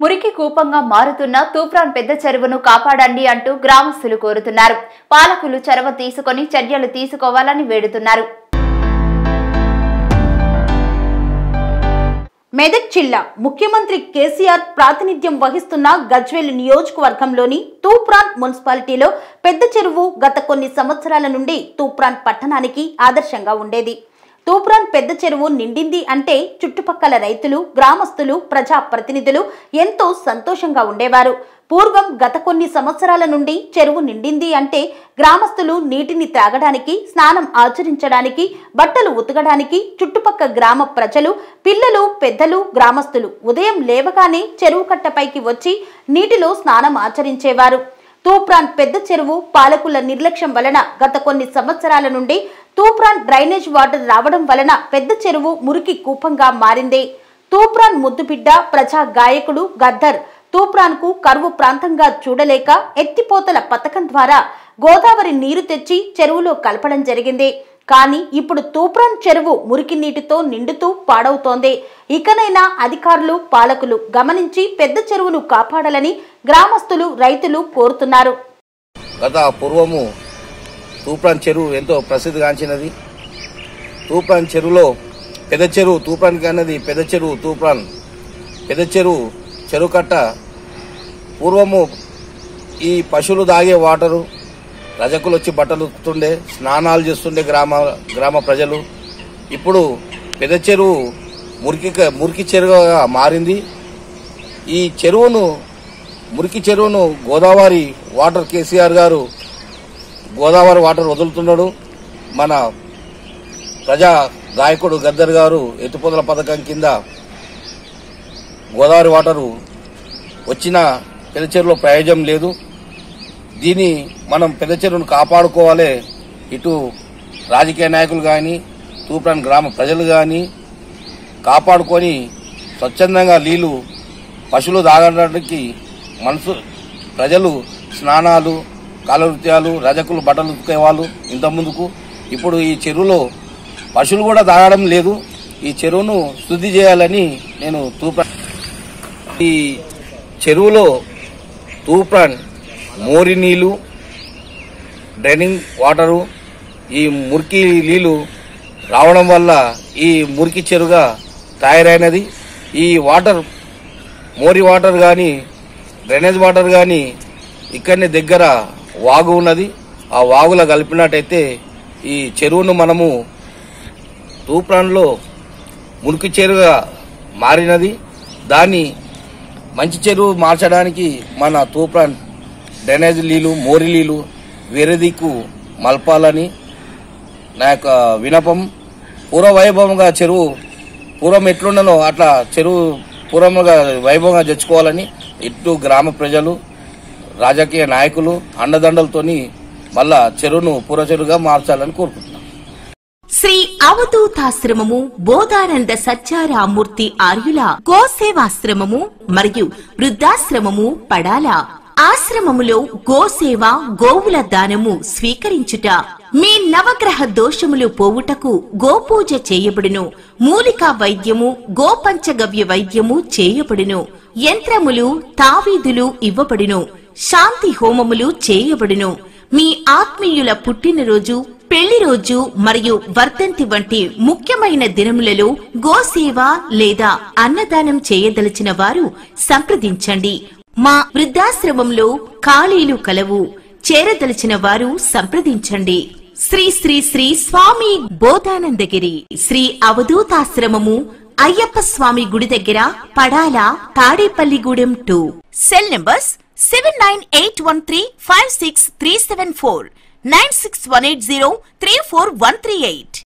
మురికి కూపంగా మారుతున్న తూప్రాన్ పెద్ద చెరువును కాపాడండి అంటూ గ్రామస్తులు కోరుతున్నారు పాలకులు చొరవ తీసుకొని చర్యలు తీసుకోవాలని వేడుతున్నారు మెదక్ జిల్లా ముఖ్యమంత్రి కేసీఆర్ ప్రాతినిధ్యం వహిస్తున్న గజ్వేల్ నియోజకవర్గంలోని తూప్రాన్ మున్సిపాలిటీలో పెద్ద చెరువు గత కొన్ని సంవత్సరాల నుండి తూప్రాన్ పట్టణానికి ఆదర్శంగా ఉండేది తూప్రాన్ పెద్ద చెరువు నిండింది అంటే చుట్టుపక్కల రైతులు గ్రామస్తులు ప్రజా ప్రతినిధులు ఎంతో సంతోషంగా ఉండేవారు పూర్వం గత కొన్ని సంవత్సరాల నుండి చెరువు నిండింది అంటే గ్రామస్తులు నీటిని త్రాగడానికి స్నానం ఆచరించడానికి బట్టలు ఉతకడానికి చుట్టుపక్క గ్రామ ప్రజలు పిల్లలు పెద్దలు గ్రామస్తులు ఉదయం లేవగానే చెరువు కట్టపైకి వచ్చి నీటిలో స్నానం ఆచరించేవారు తూప్రాన్ పెద్ద చెరువు పాలకుల నిర్లక్ష్యం వలన గత కొన్ని సంవత్సరాల నుండి తూప్రాన్ డ్రైనేజ్ వాటర్ రావడం వలన పెద్ద చెరువు మురికి కూపంగా మారింది తూప్రాన్ ముద్దుబిడ్డ ప్రజా గాయకుడు గద్దర్ తూప్రాన్కు కరువు ప్రాంతంగా చూడలేక ఎత్తిపోతల పథకం ద్వారా గోదావరి నీరు తెచ్చి చెరువులో కలపడం జరిగింది కానీ ఇప్పుడు తూప్రాన్ చెరువు మురికి నీటితో నిండుతూ పాడవుతోంది ఇకనైనా అధికారులు పాలకులు గమనించి పెద్ద చెరువును కాపాడాలని గ్రామస్తులు రైతులు కోరుతున్నారు గత పూర్వము తూప్రాన్ చెరువు ఎంతో ప్రసిద్ధిగాంచినది తూప్రాన్ చెరువులో పెద్ద చెరువు తూప్రాన్కి అన్నది పెద్ద చెరువు తూప్రాన్ పెద్ద చెరువు చెరువు కట్ట పూర్వము ఈ పశువులు తాగే వాటరు రజకులు వచ్చి బట్టలు ఉతుకుతుండే స్నానాలు చేస్తుండే గ్రామ గ్రామ ప్రజలు ఇప్పుడు పెద్ద చెరువు మురికి మురికి చెరువుగా మారింది ఈ చెరువును మురికి చెరువును గోదావరి వాటర్ కేసీఆర్ గారు గోదావరి వాటర్ వదులుతున్నాడు మన ప్రజా గాయకుడు గద్దర్ గారు ఎత్తిపోతల పథకం కింద గోదావరి వాటరు వచ్చిన పెద్ద చెరువులో ప్రయోజనం లేదు దీన్ని మనం పెద్ద చెరువును కాపాడుకోవాలి ఇటు రాజకీయ నాయకులు కానీ తూప్రాన్ గ్రామ ప్రజలు కానీ కాపాడుకొని స్వచ్ఛందంగా నీళ్లు పశువులు తాగడానికి మనసు ప్రజలు స్నానాలు కాలవృత్యాలు రజకులు బట్టలు ఉతికేవాళ్ళు ఇంత ముందుకు ఇప్పుడు ఈ చెరువులో పశువులు కూడా తాగడం లేదు ఈ చెరువును శుద్ధి చేయాలని నేను తూప్రాన్ ఈ చెరువులో తూప్రాన్ మోరి నీళ్లు డ్రైనింగ్ వాటరు ఈ మురికి నీళ్లు రావడం వల్ల ఈ మురికి చెరువుగా తయారైనది ఈ వాటర్ మోరి వాటర్ కానీ డ్రైనేజ్ వాటర్ కానీ ఇక్కడనే దగ్గర వాగు ఉన్నది ఆ వాగులో కలిపినట్టయితే ఈ చెరువును మనము తూప్రాన్లో మురికి చెరువుగా మారినది దాన్ని మంచి చెరువు మార్చడానికి మన తూప్రాన్ డ్రైనేజ్ నీళ్లు మోరి నీళ్లు వేరే దిక్కు మలపాలని నా యొక్క వినపం పూర్వ వైభవంగా చెరువు పూర్వం ఎట్లుండనో అట్లా చెరువు పూర్వముగా వైభవంగా తెచ్చుకోవాలని ఇటు గ్రామ ప్రజలు రాజకీయ నాయకులు అండదండలతోని మళ్ళా చెరువును పూర్వ చెరువుగా మార్చాలని కోరుకుంటున్నాను శ్రీ అవధూతాశ్రమము బోధానంద సత్యారామూర్తి ఆర్యుల గోసేవాశ్రమము మరియు వృద్ధాశ్రమము పడాల ఆశ్రమములో గోసేవ గోవుల దానము స్వీకరించుట మీ నవగ్రహ దోషములు పోవుటకు గోపూజ చేయబడును మూలికా వైద్యము గోపంచగవ్య వైద్యము చేయబడును యంత్రములు తావీదులు ఇవ్వబడును శాంతి హోమములు చేయబడును మీ ఆత్మీయుల పుట్టినరోజు పెళ్లి రోజు మరియు వర్ధంతి వంటి ముఖ్యమైన దినములలో గోసేవ లేదా అన్నదానం చేయదలిచిన వారు సంప్రదించండి మా వృద్ధాశ్రమంలో ఖాళీలు కలవు చేరదలిచిన వారు సంప్రదించండి శ్రీ శ్రీ శ్రీ స్వామి బోధానందగిరి శ్రీ అవధూతాశ్రమము అయ్యప్ప స్వామి గుడి దగ్గర పడాల Tadepalligudem two cell numbers seven nine eight one three five six three seven four nine six one eight zero three four one three eight